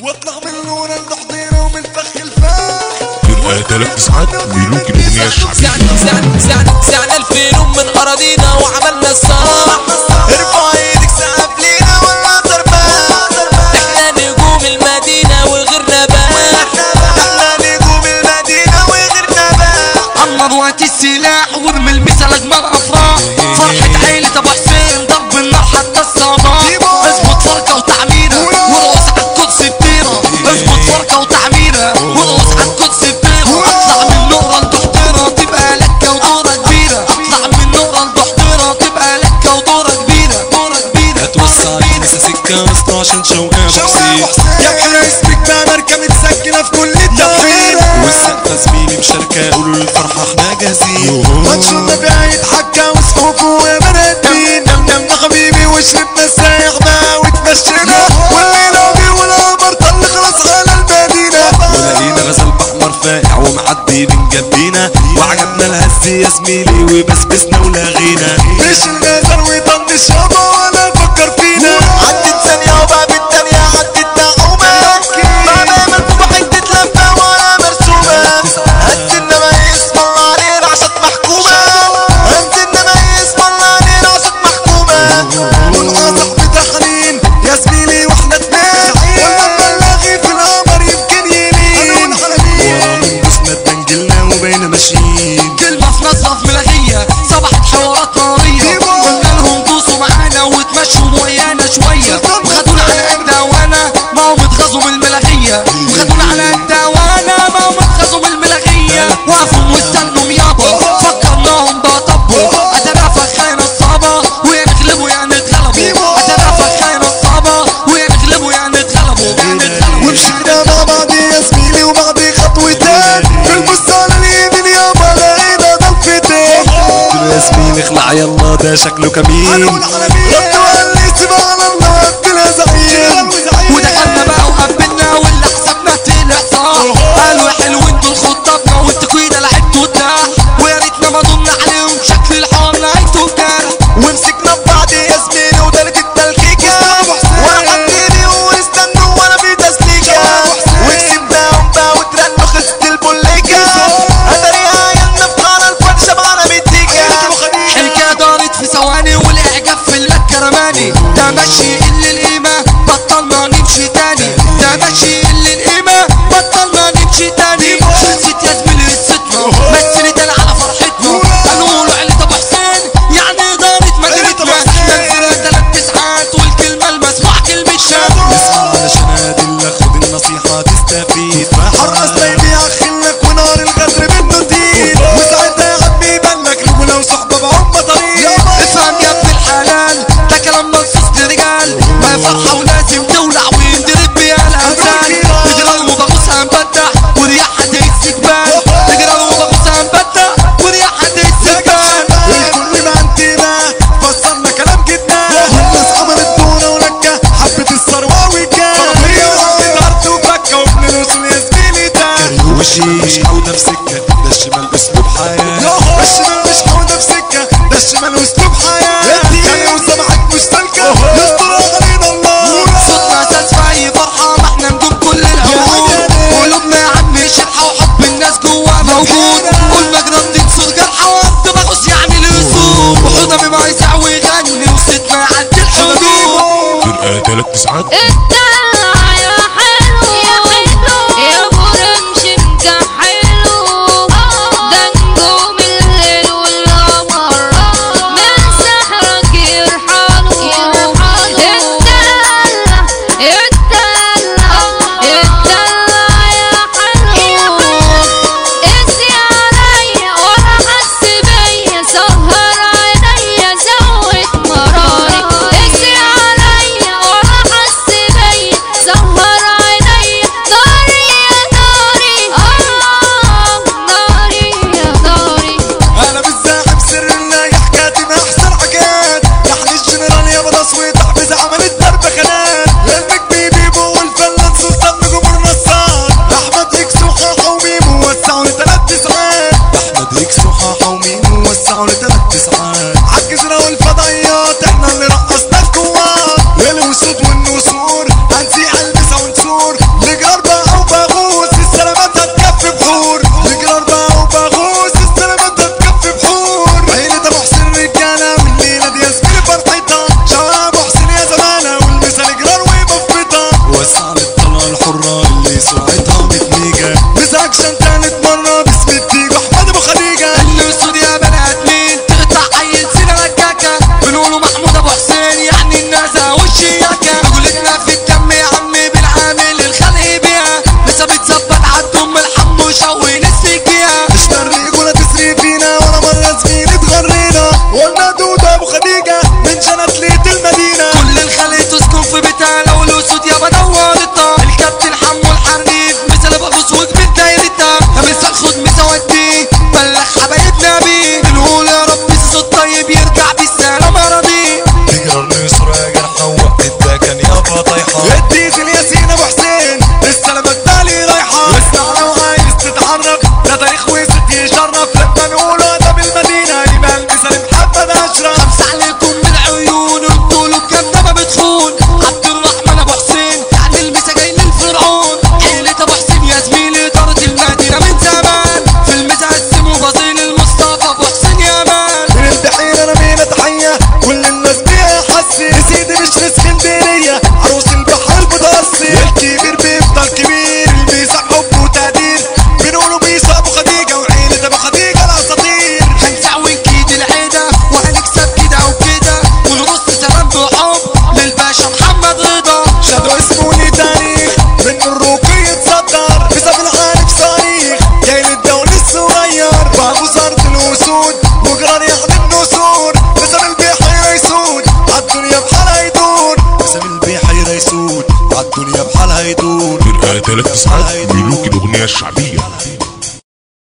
واطلع من نور الحضيرة ومن فخ الفاخ فرقة تلات تسعات ملوك الأغنية الشعبية زعنا زعنا زعنا زعنا الفيلم من أراضينا وعملنا الصح ارفع ايدك سقف لينا ولا ضربة احنا نجوم المدينة وغيرنا باح احنا نجوم المدينة وغيرنا باع عمر وقت السلاح وارمي المثل اجمل افراح فرحة عيلة ابو حسين ضرب النار حتى الصباح اظبط فرقة وتعميرة ورقص على القدس بطيرة اظبط فرقة وتعميرة ورقص على القدس بطيرة اطلع من نقرة البحتيرة تبقى لكة ودورة كبيرة اطلع من نقرة البحتيرة تبقى لكة ودورة كبيرة دورة كبيرة هتوسع لسه سكة وسط عشان شوقها بحسين يا ابني اسمك بقى ماركة متسجلة في كل التوحيد والسقفة زميلي مشاركة قولوا للفرحة احنا جاهزين ماتشنا بعيد حكة وسحوف وبنات مين دم دم حبيبي وشربنا السايح بقى وتمشينا والليلة بيقول قمر طل خلاص على المدينة ولقينا غزل بحمر فاقع ومعدي من جنبينا وعجبنا الهز يا زميلي وبسبسنا ولغينا مش الغزل ويطنش يابا ولا فكر فينا عدت ثانية وبقى بالتانية عدت نعومة بعد ما الفوق حتة لفة ولا مرسومة قد انما اسم الله علينا عشان محكومة قد انما اسم الله علينا عشان محكومة والقصح بتحنين يا زميلي واحنا اتنين ولما نلاقي في القمر يمكن يمين ومن بوسنا اتدنجلنا وبقينا ماشيين كلمة في نظرة في ملاغية صبحت حوارات نارية قلنا لهم دوسوا معانا وتمشوا ويانا شوية وخدونا على قد وانا ما هم اتغاظوا من الملاغية وخدونا على قد وانا ما هم اتغاظوا من الملاغية وقفوا واستنوا يابا فكرناهم بطبوا اتنافى خاينة الصابة ويغلبوا يعني اتغلبوا اتنافى خاينة الصابة ويغلبوا يعني اتغلبوا يعني اتغلبوا ومشينا مع بعض يا زميلي وبعض خطوتين في البستان اليمين يابا لقينا ضلفتين قلت له يا زميلي اخلع يلا ده شكله كمين رد وقال لي سبحان الله قلت زعيم ودخلنا بقى وقبلنا واللي حسبنا طلع صح قالوا يا حلوين دول خطابنا وانتوا كده لعبتوا الداع ويا ريتنا ما ضمنا عليهم شكل الحوار لعبتوا الجرح ومسكنا ببعض يا زميلي ودارت التلكيكة وانا حطيني واستنوا وانا في تسليكة وكسبناهم بقى وترنوا خلصت البوليكة اتاريها عيالنا في قارة الفرشة معانا مديكة حكاية دارت في ثواني والاعجاب في اللكة رماني ده ماشي اللي القيمة بطلنا نمشي تاني ده ماشي اللي القيمة بطلنا نمشي تاني خلصت يا زميلي قصتنا مثلت انا على فرحتنا قالوا له عيلة ابو حسين يعني دارت مدينتنا نزلنا تلات تسعات والكلمة المسموعة كلمة شاب اسمع علشان ادلك خد النصيحة تستفيد حرص لا يبيع خلك ونار الغدر منه تقيل وساعتها يا عمي يبان لك لو لو صحبة بعم طريق افهم يا ابن الحلال ده كلام مخصوص لرجال ما فرحة ولازم تولع ويندرب بيها الأمثال تجرى وبغوص هنبدع ورياحة استقبال تجرى وبغوص هنبدع ورياحة استقبال الكل ما انتنا فسرنا كلام جدنا والناس عملت دورة ولكة حبة الثروة والجاه هي وحدة أرض وبكة وابن الوصول يا زميلي ده وشي مش حودة في سكة ده الشمال اسلوب حياة الشمال مش حودة في سكة ده الشمال أسلوب حياة يعني وسمعك مش تلكة يستر علينا الله صوتنا أساس في أي فرحة ما احنا نجوم كل العهود قلوبنا يا عم شرحة وحب الناس جوا موجود قلنا جرام تنصر جرحة وقت بغوص يعمل أسود وحوضة ما يسع ويغني وصوتنا يعدي الحدود فرقة تلات تسعات الدلع يا حلو يا حلو يا برمش انت حلو ده نجوم الليل والقمر من سحرك يرحلوا الدلع الدلع الدلع يا حلو اسي عليا ولا حس بيا سهر عينيا زود مراري اسي عليا ولا حس بيا يبقى ثلاث ساعات ملوك الاغنيه الشعبيه